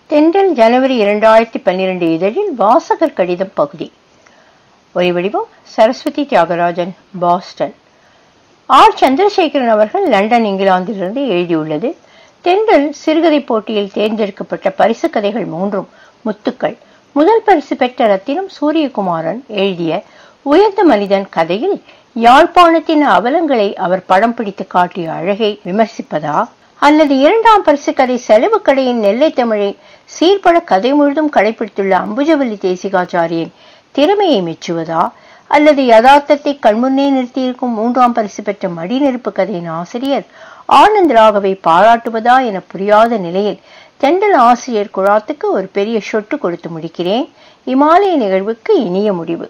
தென்றல் ஜனவரி இரண்டாயிரத்தி பன்னிரண்டு இதழில் வாசகர் கடிதம் பகுதி ஒலிவடிவம் சரஸ்வதி தியாகராஜன் பாஸ்டன் ஆர் சந்திரசேகரன் அவர்கள் லண்டன் இங்கிலாந்திலிருந்து எழுதியுள்ளது தென்றல் சிறுகதை போட்டியில் தேர்ந்தெடுக்கப்பட்ட பரிசு கதைகள் மூன்றும் முத்துக்கள் முதல் பரிசு பெற்ற ரத்தினம் சூரியகுமாரன் எழுதிய உயர்ந்த மனிதன் கதையில் யாழ்ப்பாணத்தின் அவலங்களை அவர் படம் பிடித்து காட்டிய அழகை விமர்சிப்பதா அல்லது இரண்டாம் பரிசு கதை செலவு கடையின் நெல்லை தமிழை சீர்பட கதை முழுதும் கடைபிடித்துள்ள அம்புஜவல்லி தேசிகாச்சாரியின் திறமையை மெச்சுவதா அல்லது யதார்த்தத்தை கண்முன்னே நிறுத்தியிருக்கும் மூன்றாம் பரிசு பெற்ற மடி நெருப்பு கதையின் ஆசிரியர் ஆனந்த் ராகவை பாராட்டுவதா என புரியாத நிலையில் தெண்டல் ஆசிரியர் குழாத்துக்கு ஒரு பெரிய சொட்டு கொடுத்து முடிக்கிறேன் இமாலய நிகழ்வுக்கு இனிய முடிவு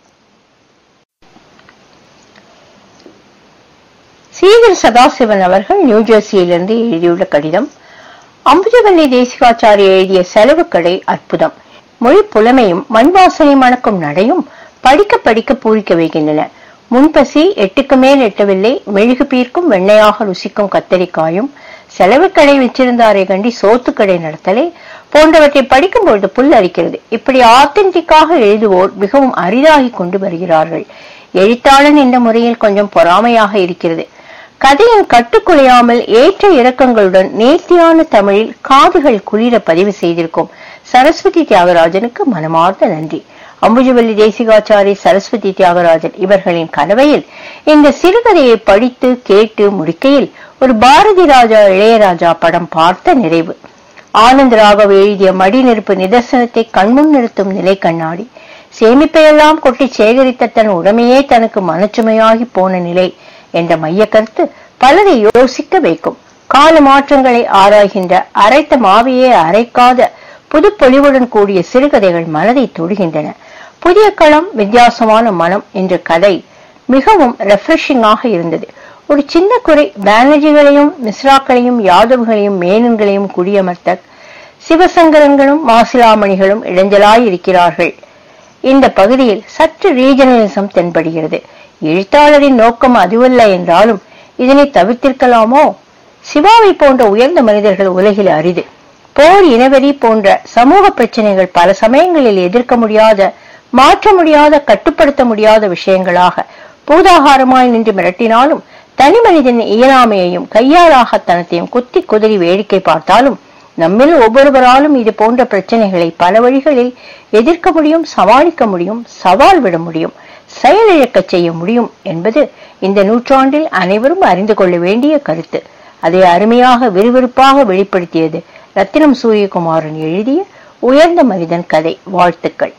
சீகர் சதாசிவன் அவர்கள் நியூஜெர்சியிலிருந்து எழுதியுள்ள கடிதம் அம்புஜவல்லி தேசிகாச்சாரி எழுதிய செலவு கடை அற்புதம் மொழி புலமையும் மண் வாசனை மணக்கும் நடையும் படிக்க படிக்க பூரிக்க வைக்கின்றன முன்பசி எட்டுக்கு மேல் எட்டவில்லை மெழுகு பீர்க்கும் வெண்ணையாக ருசிக்கும் கத்தரிக்காயும் செலவு கடை வச்சிருந்தாரே கண்டி சோத்து கடை நடத்தலே போன்றவற்றை படிக்கும் பொழுது புல் அரிக்கிறது இப்படி ஆத்தென்டிக்காக எழுதுவோர் மிகவும் அரிதாகி கொண்டு வருகிறார்கள் எழுத்தாளன் என்ற முறையில் கொஞ்சம் பொறாமையாக இருக்கிறது கதையின் கட்டுக்குலையாமல் ஏற்ற இறக்கங்களுடன் நேர்த்தியான தமிழில் காதுகள் குளிர பதிவு செய்திருக்கும் சரஸ்வதி தியாகராஜனுக்கு மனமார்ந்த நன்றி அம்புஜவல்லி தேசிகாச்சாரி சரஸ்வதி தியாகராஜன் இவர்களின் கலவையில் இந்த சிறுகதையை படித்து கேட்டு முடிக்கையில் ஒரு பாரதி ராஜா இளையராஜா படம் பார்த்த நிறைவு ஆனந்த் ராகவ் எழுதிய மடி நெருப்பு நிதர்சனத்தை கண்முன் நிறுத்தும் நிலை கண்ணாடி சேமிப்பையெல்லாம் கொட்டி சேகரித்த தன் உடமையே தனக்கு மனச்சுமையாகி போன நிலை என்ற மைய கருத்து பலரை யோசிக்க வைக்கும் கால மாற்றங்களை ஆராய்கின்ற அரைத்த மாவையே அரைக்காத புது பொலிவுடன் கூடிய சிறுகதைகள் மனதை தொடுகின்றன புதிய களம் வித்தியாசமான மனம் என்ற கதை மிகவும் ரெஃப்ரெஷிங்காக இருந்தது ஒரு சின்ன குறை பானர்ஜிகளையும் மிஸ்ராக்களையும் யாதவ்களையும் மேனன்களையும் குடியமர்த்த சிவசங்கரங்களும் மாசிலாமணிகளும் இடைஞ்சலாய் இருக்கிறார்கள் இந்த பகுதியில் சற்று ரீஜனலிசம் தென்படுகிறது எழுத்தாளரின் நோக்கம் அதுவல்ல என்றாலும் இதனை தவிர்த்திருக்கலாமோ சிவாவை போன்ற உயர்ந்த மனிதர்கள் உலகில் அரிது போர் இனவெறி போன்ற சமூக பிரச்சனைகள் பல சமயங்களில் எதிர்க்க முடியாத மாற்ற முடியாத கட்டுப்படுத்த முடியாத விஷயங்களாக பூதாகாரமாய் நின்று மிரட்டினாலும் தனி மனிதன் இயலாமையையும் கையாளாகத்தனத்தையும் குத்தி குதிரி வேடிக்கை பார்த்தாலும் நம்மில் ஒவ்வொருவராலும் இது போன்ற பிரச்சனைகளை பல வழிகளில் எதிர்க்க முடியும் சமாளிக்க முடியும் சவால் விட முடியும் செயலிழக்க செய்ய முடியும் என்பது இந்த நூற்றாண்டில் அனைவரும் அறிந்து கொள்ள வேண்டிய கருத்து அதை அருமையாக விறுவிறுப்பாக வெளிப்படுத்தியது ரத்தினம் சூரியகுமாரன் எழுதிய உயர்ந்த மனிதன் கதை வாழ்த்துக்கள்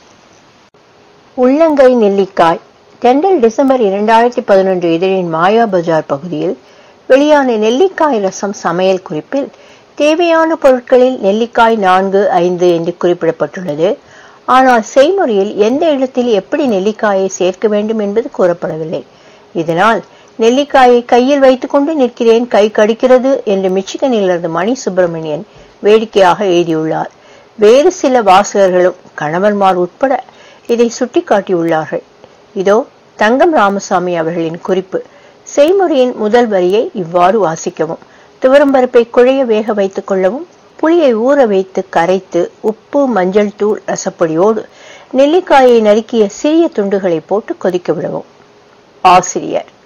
உள்ளங்கை நெல்லிக்காய் தெண்டல் டிசம்பர் இரண்டாயிரத்தி பதினொன்று இதழின் மாயா பஜார் பகுதியில் வெளியான நெல்லிக்காய் ரசம் சமையல் குறிப்பில் தேவையான பொருட்களில் நெல்லிக்காய் நான்கு ஐந்து என்று குறிப்பிடப்பட்டுள்ளது ஆனால் செய்முறையில் எந்த இடத்தில் எப்படி நெல்லிக்காயை சேர்க்க வேண்டும் என்பது கூறப்படவில்லை இதனால் நெல்லிக்காயை கையில் வைத்துக்கொண்டு நிற்கிறேன் கை கடிக்கிறது என்று மிச்சிகனிலிருந்து மணி சுப்பிரமணியன் வேடிக்கையாக எழுதியுள்ளார் வேறு சில வாசகர்களும் கணவன்மார் உட்பட இதை சுட்டிக்காட்டியுள்ளார்கள் இதோ தங்கம் ராமசாமி அவர்களின் குறிப்பு செய்முறையின் முதல் வரியை இவ்வாறு வாசிக்கவும் துவரம்பருப்பை குழைய வேக வைத்துக் கொள்ளவும் புளியை ஊற வைத்து கரைத்து உப்பு மஞ்சள் தூள் ரசப்பொடியோடு நெல்லிக்காயை நறுக்கிய சிறிய துண்டுகளை போட்டு கொதிக்க விடவும் ஆசிரியர்